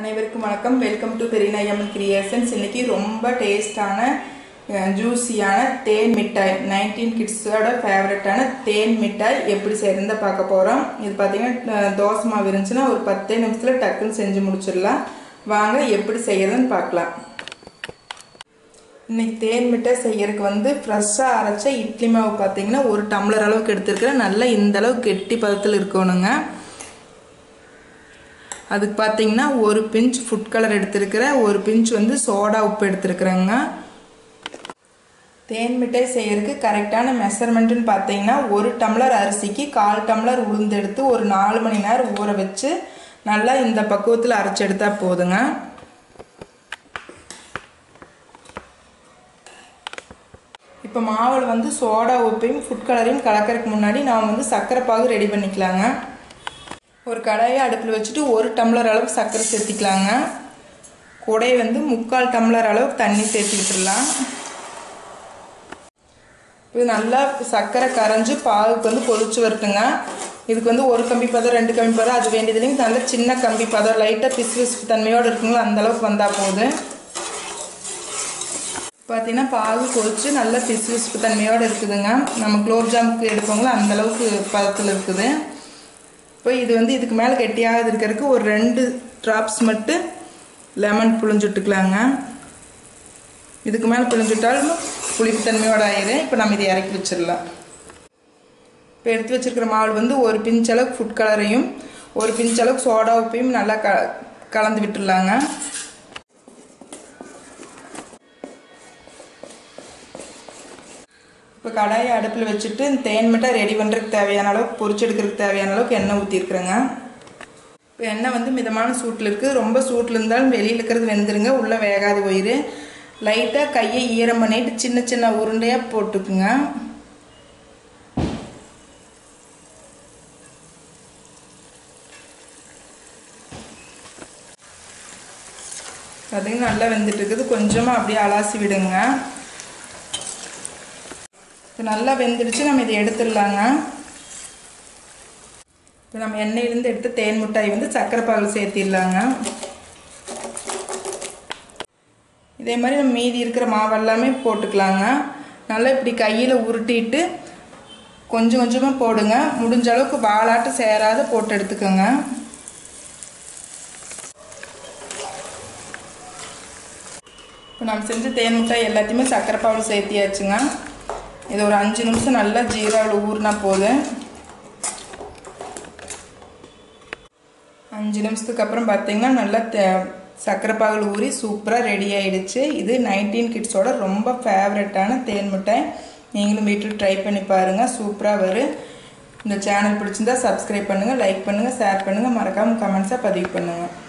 அனைவருக்கும் வணக்கம் welcome to Periyanayamman creations இன்னைக்கு ரொம்ப டேஸ்டான ஜூஸியான தேன் மிட்டாய் நைன்டீன் கிட்ஸோட ஃபேவரட்டான தேன் மிட்டாய் எப்படி செய்யறத பார்க்க போகிறோம் இது பார்த்தீங்கன்னா அஹ், தோசை மாவு இருந்துச்சுன்னா ஒரு பத்தே நிமிஷத்தில் டக்குன்னு செஞ்சு முடிச்சிடலாம் வாங்க எப்படி செய்யறதுன்னு பார்க்கலாம் இன்னைக்கு தேன் மிட்டாய் செய்யறதுக்கு வந்து ஃப்ரெஷ்ஷாக அரைச்ச இட்லி மாவு பார்த்தீங்கன்னா ஒரு டம்ளர் அளவுக்கு எடுத்துருக்கிறேன் நல்லா இந்த அளவுக்கு கெட்டி பதத்தில் இருக்கணுங்க அதுக்கு பார்த்தீங்கன்னா ஒரு பிஞ்ச் ஃபுட் கலர் எடுத்திருக்கிறேன் ஒரு பிஞ்ச் வந்து சோடா உப்பு எடுத்திருக்கிறேங்க தேன் மிட்டாய் செய்யறதுக்கு கரெக்டான மெஷர்மெண்ட்டுன்னு பார்த்தீங்கன்னா ஒரு டம்ளர் அரிசிக்கு கால் டம்ளர் உளுந்து எடுத்து ஒரு நாலு மணி நேரம் ஊற வச்சு நல்லா இந்த பக்குவத்தில் அரைச்சி எடுத்தா போதுங்க இப்போ மாவில் வந்து சோடா உப்பையும் ஃபுட் கலரையும் கலக்கறதுக்கு முன்னாடி நாம் வந்து சர்க்கரை பாகு ரெடி பண்ணிக்கலாங்க ஒரு கடாயை அடுப்பில் வச்சுட்டு ஒரு டம்ளர் அளவுக்கு சர்க்கரை சேர்த்திக்கலாங்க கூடயே வந்து முக்கால் டம்ளர் அளவுக்கு தண்ணி சேர்த்து விட்டுடலாம் இது நல்லா சர்க்கரை கரைஞ்சி பாகுக்கு வந்து கொதிச்சு வரட்டுங்க இதுக்கு வந்து ஒரு கம்பி பதம் ரெண்டு கம்பி பதம் அது வேண்டியதுலையும் நல்ல சின்ன கம்பி பதம் லைட்டாக பிசு பிசுப்பு தன்மையோடு இருக்குங்களோ அந்த அளவுக்கு வந்தால் போதும் பார்த்தீங்கன்னா பாகு கொதிச்சு நல்ல பிசு பிசுப்பு தன்மையோடு இருக்குதுங்க நம்ம குலோப் ஜாமுக்கு எடுப்போங்களோ அந்த அளவுக்கு பதத்தில் இருக்குது இப்போ இது வந்து இதுக்கு மேலே கெட்டியாக இருக்கிறதுக்கு ஒரு ரெண்டு ட்ராப்ஸ் மட்டும் லெமன் புழிஞ்சுட்டுக்கலாங்க இதுக்கு மேலே புழிஞ்சுட்டாலும் புளிப்புத்தன்மையோட ஆயிரும் இப்போ நம்ம இதை இறக்கி வச்சிடலாம் இப்போ எடுத்து வச்சிருக்கிற மாவு வந்து ஒரு பிஞ்ச் அளவுக்கு ஃபுட் கலரையும் ஒரு பிஞ்ச் அளவுக்கு சோடா உப்பையும் நல்லா க கலந்து விட்டுடலாங்க இப்போ கடாயை அடுப்பில் வச்சுட்டு தேன் மிட்டாய் ரெடி பண்ணுறதுக்கு தேவையான அளவுக்கு பொரிச்சு எடுக்கிறதுக்கு தேவையான அளவுக்கு எண்ணெய் ஊற்றிருக்குறேங்க இப்போ எண்ணெய் வந்து மிதமான சூட்டில் இருக்குது ரொம்ப சூட்டில் இருந்தாலும் வெளியில் இருக்கிறது வெந்துருங்க உள்ளே வேகாது போயிரு லைட்டாக கையை ஈரம் பண்ணிட்டு சின்ன சின்ன உருண்டையாக போட்டுக்குங்க பார்த்தீங்கன்னா நல்லா வெந்துட்டு இருக்குது கொஞ்சமாக அப்படியே அலாசி விடுங்க இப்போ நல்லா வெந்துடுச்சு நம்ம இதை எடுத்துடலாங்க இப்போ நம்ம எண்ணெயிலேருந்து எடுத்து தேன் மிட்டாய் வந்து சர்க்கரை பால் சேர்த்திடலாங்க இதே மாதிரி நம்ம மீதி இருக்கிற மாவு எல்லாமே போட்டுக்கலாங்க நல்லா இப்படி கையில் உருட்டிட்டு கொஞ்சம் கொஞ்சமாக போடுங்க முடிஞ்ச அளவுக்கு வாலாட்டு சேராத போட்டு எடுத்துக்கோங்க இப்போ நம்ம செஞ்ச தேன் மிட்டாய் எல்லாத்தையுமே சர்க்கரை பால் சேர்த்தியாச்சுங்க இது ஒரு அஞ்சு நிமிஷம் நல்லா ஜீராவில் ஊறினா போதும் அஞ்சு நிமிஷத்துக்கு அப்புறம் பார்த்தீங்கன்னா நல்லா சர்க்கரை பாகல் ஊறி சூப்பராக ரெடி ஆயிடுச்சு இது நைன்டீன் கிட்ஸோட ரொம்ப ஃபேவரட்டான தேன் மிட்டாய் நீங்களும் வீட்டில் ட்ரை பண்ணி பாருங்கள் சூப்பராக வரும் இந்த சேனல் பிடிச்சிருந்தா சப்ஸ்கிரைப் பண்ணுங்கள் லைக் பண்ணுங்கள் ஷேர் பண்ணுங்கள் மறக்காமல் கமெண்ட்ஸாக பதிவு பண்ணுங்கள்